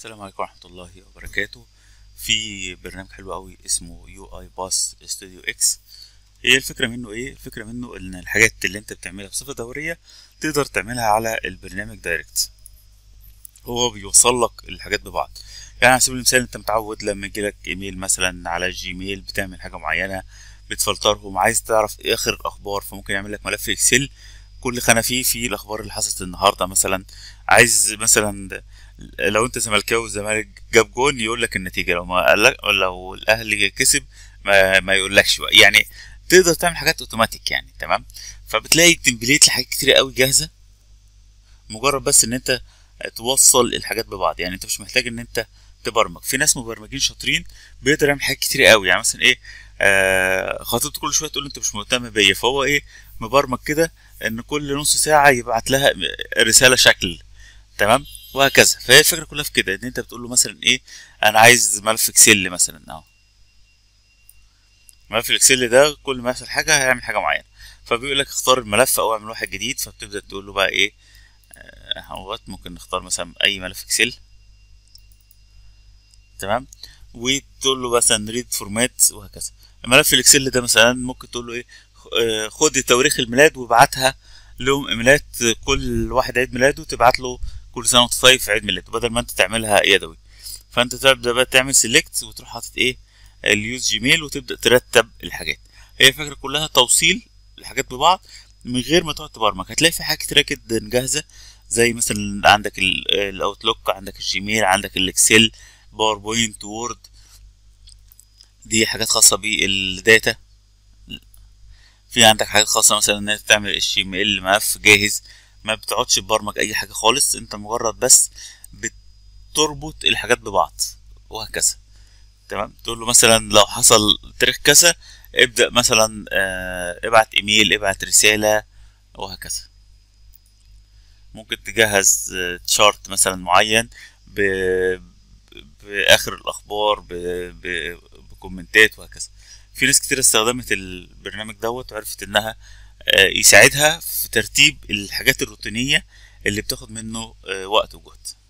السلام عليكم ورحمة الله وبركاته في برنامج حلو قوي اسمه يو اي باس ستوديو اكس هي الفكرة منه ايه الفكرة منه ان الحاجات اللي انت بتعملها بصفة دورية تقدر تعملها على البرنامج دايركت هو بيوصل لك الحاجات ببعض يعني على سبيل المثال انت متعود لما يجيلك ايميل مثلا على الجيميل بتعمل حاجة معينة بتفلترهم عايز تعرف ايه اخر الاخبار فممكن يعمل لك ملف اكسل كل خانة فيه فيه الاخبار اللي حصلت النهاردة مثلا عايز مثلا لو انت زملكاوي والزمالك جاب جون يقول لك النتيجه لو ما قال لك لو الاهلي كسب ما, ما يقولكش بقى يعني تقدر تعمل حاجات اوتوماتيك يعني تمام فبتلاقي تمبليت لحاجات كتير قوي جاهزه مجرد بس ان انت توصل الحاجات ببعض يعني انت مش محتاج ان انت تبرمج في ناس مبرمجين شاطرين بيقدر يعمل حاجات كتير قوي يعني مثلا ايه آه خطيبته كل شويه تقول له انت مش مهتم بيا فهو ايه مبرمج كده ان كل نص ساعه يبعت لها رساله شكل تمام وهكذا فهي الفكره كلها في كده ان انت بتقول له مثلا ايه انا عايز ملف اكسل مثلا اهو ملف الاكسل ده كل ما يحصل حاجه هيعمل حاجه معينه فبيقول لك اختار الملف او اعمل واحد جديد فبتبدا تقول له بقى ايه اهوت ممكن نختار مثلا اي ملف اكسل تمام وتقول له مثلا ريد فورمات وهكذا الملف الاكسل ده مثلا ممكن تقول له ايه خد تواريخ الميلاد وابعتها لهم ايميلات كل واحد عيد ميلاده تبعت له كل سنه وانت طيب في عيد ميلاده بدل ما انت تعملها يدوي فانت تبدا بقى تعمل سيلكت وتروح حاطط ايه اليوز جيميل وتبدا ترتب الحاجات هي الفكره كلها توصيل الحاجات ببعض من غير ما تقعد تبرمج هتلاقي في حاجات كتيره جدا جاهزه زي مثلا عندك الاوتلوك عندك الجيميل عندك الاكسل باوربوينت وورد دي حاجات خاصه بالداتا في عندك حاجات خاصه مثلا ان انت تعمل الجيميل ملف جاهز ما بتقعدش تبرمج اي حاجه خالص انت مجرد بس بتربط الحاجات ببعض وهكذا تمام تقول له مثلا لو حصل تاريخ كذا ابدا مثلا اه ابعت ايميل ابعت رساله وهكذا ممكن تجهز تشارت مثلا معين ب... باخر الاخبار ب... ب... بكومنتات وهكذا في ناس كتير استخدمت البرنامج دوت وعرفت انها يساعدها في ترتيب الحاجات الروتينية اللي بتاخد منه وقت وجهد